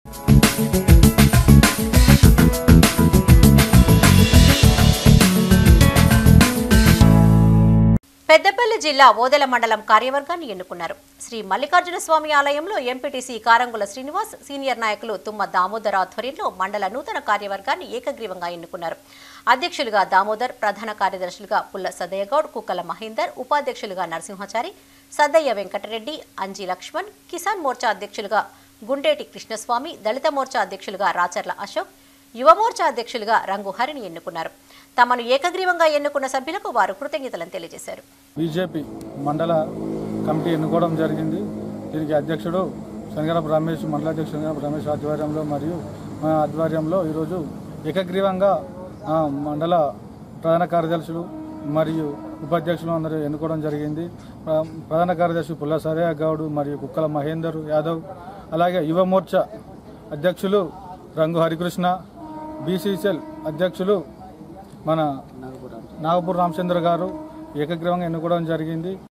పెద్దపల్లి జిల్లా ఓదెల మండలం కార్యవర్గాన్ని ఎన్నుకున్నారు శ్రీ మల్లికార్జున స్వామి ఆలయంలో ఎంపీటీసీ కారంగుల శ్రీనివాస్ సీనియర్ నాయకులు తుమ్మ దామోదర్ ఆధ్వర్యంలో మండల నూతన కార్యవర్గాన్ని ఏకగ్రీవంగా ఎన్నుకున్నారు అధ్యక్షులుగా దామోదర్ ప్రధాన కార్యదర్శులుగా పుల్ల సదయ్యగౌడ్ కుక్కల మహేందర్ ఉపాధ్యక్షులుగా నరసింహాచారి సద్దయ్య వెంకటరెడ్డి అంజి లక్ష్మణ్ కిసాన్ మోర్చా అధ్యక్షులుగా గుండేటి కృష్ణస్వామి దళిత మోర్చా అధ్యక్షులుగా రాచర్ల అశోక్ యువ మోర్చా అధ్యక్షులుగా రంగు హరిని ఎన్నుకున్నారు తమను ఏకగ్రీవంగా ఎన్నుకున్న సభ్యులకు వారు కృతజ్ఞతలను తెలియజేశారు బీజేపీ మండల కమిటీ ఎన్నుకోవడం జరిగింది దీనికి అధ్యక్షుడు శనగరపు రమేష్ మండల అధ్యక్షుడు శనగరపు రమేష్ ఆధ్వర్యంలో మరియు మా ఆధ్వర్యంలో ఈరోజు ఏకగ్రీవంగా ఆ, మండల ప్రధాన కార్యదర్శులు మరియు ఉపాధ్యక్షులు అందరూ ఎన్నుకోవడం జరిగింది ప్ర- ప్రధాన కార్యదర్శి పుల్ల సరయ్య గౌడ్ మరియు కుక్కల మహేందర్ యాదవ్ అలాగే యువ మోర్చా అధ్యక్షులు రంగు హరికృష్ణ బీసీసీఎల్ అధ్యక్షులు మన నాగపూర్ రామచంద్ర గారు ఏకగ్రీవంగా ఎన్నుకోవడం జరిగింది